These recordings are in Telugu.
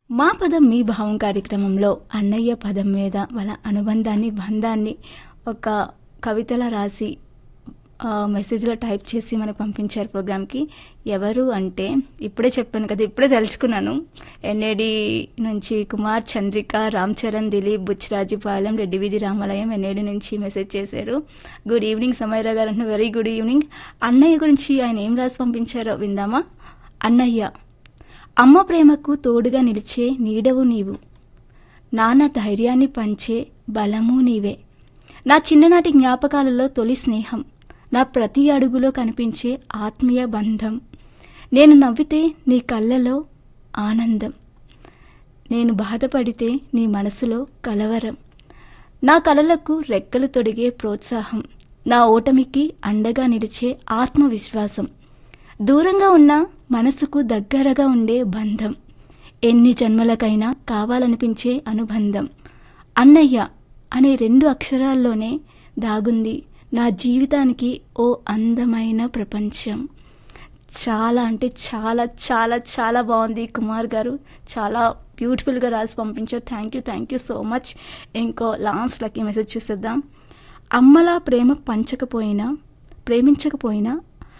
మా పదం మీ భావం కార్యక్రమంలో అన్నయ్య పదం మీద వాళ్ళ అనుబంధాన్ని బంధాన్ని ఒక కవితలా రాసి ఆ, మెసేజ్లో టైప్ చేసి మనకు పంపించారు ప్రోగ్రామ్కి ఎవరు అంటే ఇప్పుడే చెప్పాను కదా ఇప్పుడే తెలుసుకున్నాను ఎన్ఏడి నుంచి కుమార్ చంద్రిక రామ్ చరణ్ దిలీప్ బుచ్చిరాజుపాలెం రెడ్డి వీధి రామాలయం ఎన్ఏడి నుంచి మెసేజ్ చేశారు గుడ్ ఈవినింగ్ సమైరా గారు అంటున్నారు వెరీ గుడ్ ఈవినింగ్ అన్నయ్య గురించి ఆయన ఏం రాసి పంపించారో విందామా అన్నయ్య అమ్మ ప్రేమకు తోడుగా నిలిచే నీడవు నీవు నాన్న ధైర్యాన్ని పంచే బలము నీవే నా చిన్ననాటి జ్ఞాపకాలలో తొలి స్నేహం నా ప్రతి అడుగులో కనిపించే ఆత్మీయ బంధం నేను నవ్వితే నీ కళ్ళలో ఆనందం నేను బాధపడితే నీ మనసులో కలవరం నా కలలకు రెక్కలు తొడిగే ప్రోత్సాహం నా ఓటమికి అండగా నిలిచే ఆత్మవిశ్వాసం దూరంగా ఉన్న మనసుకు దగ్గరగా ఉండే బంధం ఎన్ని జన్మలకైనా కావాలనిపించే అనుబంధం అన్నయ్య అనే రెండు అక్షరాల్లోనే దాగుంది నా జీవితానికి ఓ అందమైన ప్రపంచం చాలా అంటే చాలా చాలా చాలా బాగుంది కుమార్ గారు చాలా బ్యూటిఫుల్గా రాసి పంపించారు thank you thank you so much ఇంకో లాస్ట్లకి మెసేజ్ చూసేద్దాం అమ్మలా ప్రేమ పంచకపోయినా ప్రేమించకపోయినా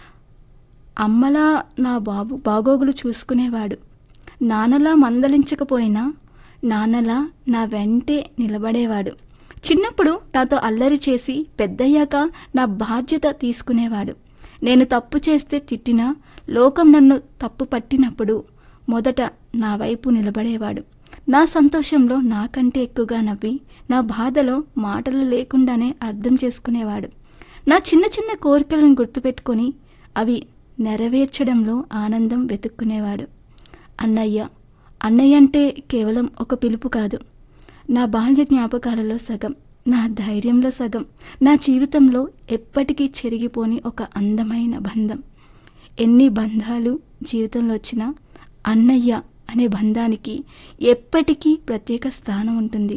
అమ్మలా నా బాబు బాగోగులు చూసుకునేవాడు నాన్నలా మందలించకపోయినా నాన్నలా నా వెంటే నిలబడేవాడు చిన్నప్పుడు నాతో అల్లరి చేసి పెద్దయ్యాక నా బాధ్యత తీసుకునేవాడు నేను తప్పు చేస్తే తిట్టినా లోకం నన్ను తప్పు పట్టినప్పుడు మొదట నా వైపు నిలబడేవాడు నా సంతోషంలో నాకంటే ఎక్కువగా నవ్వి నా బాధలో మాటలు లేకుండానే అర్థం చేసుకునేవాడు నా చిన్న చిన్న కోరికలను గుర్తుపెట్టుకొని అవి నెరవేర్చడంలో ఆనందం వెతుక్కునేవాడు అన్నయ్య అన్నయ్య అంటే కేవలం ఒక పిలుపు కాదు నా బాల్య జ్ఞాపకాలలో సగం నా ధైర్యంలో సగం నా జీవితంలో ఎప్పటికీ చెరిగిపోని ఒక అందమైన బంధం ఎన్ని బంధాలు జీవితంలో వచ్చినా అన్నయ్య అనే బంధానికి ఎప్పటికీ ప్రత్యేక స్థానం ఉంటుంది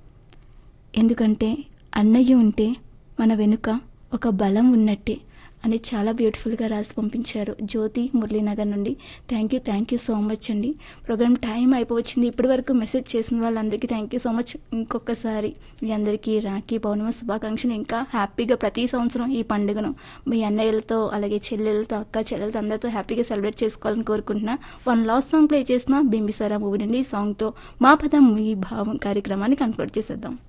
ఎందుకంటే అన్నయ్య ఉంటే మన వెనుక ఒక బలం ఉన్నట్టే అని చాలా బ్యూటిఫుల్గా రాసి పంపించారు జ్యోతి మురళీనగర్ నుండి thank you thank you so much అండి ప్రోగ్రామ్ టైం అయిపోవచ్చింది ఇప్పటి వరకు మెసేజ్ చేసిన వాళ్ళందరికీ థ్యాంక్ యూ సో మచ్ ఇంకొకసారి మీ అందరికీ రాఖీ పౌర్ణమి శుభాకాంక్షలు ఇంకా హ్యాపీగా ప్రతి సంవత్సరం ఈ పండుగను మీ అన్నయ్యలతో అలాగే చెల్లెలతో అక్క చెల్లెలతో అందరితో హ్యాపీగా సెలబ్రేట్ చేసుకోవాలని కోరుకుంటున్నా వన్ లాస్ట్ సాంగ్ ప్లే చేసిన బింబిసారా మూవీ నుండి ఈ సాంగ్తో మా పదం మీ భావం కార్యక్రమాన్ని కన్క్లూడ్ చేసేద్దాం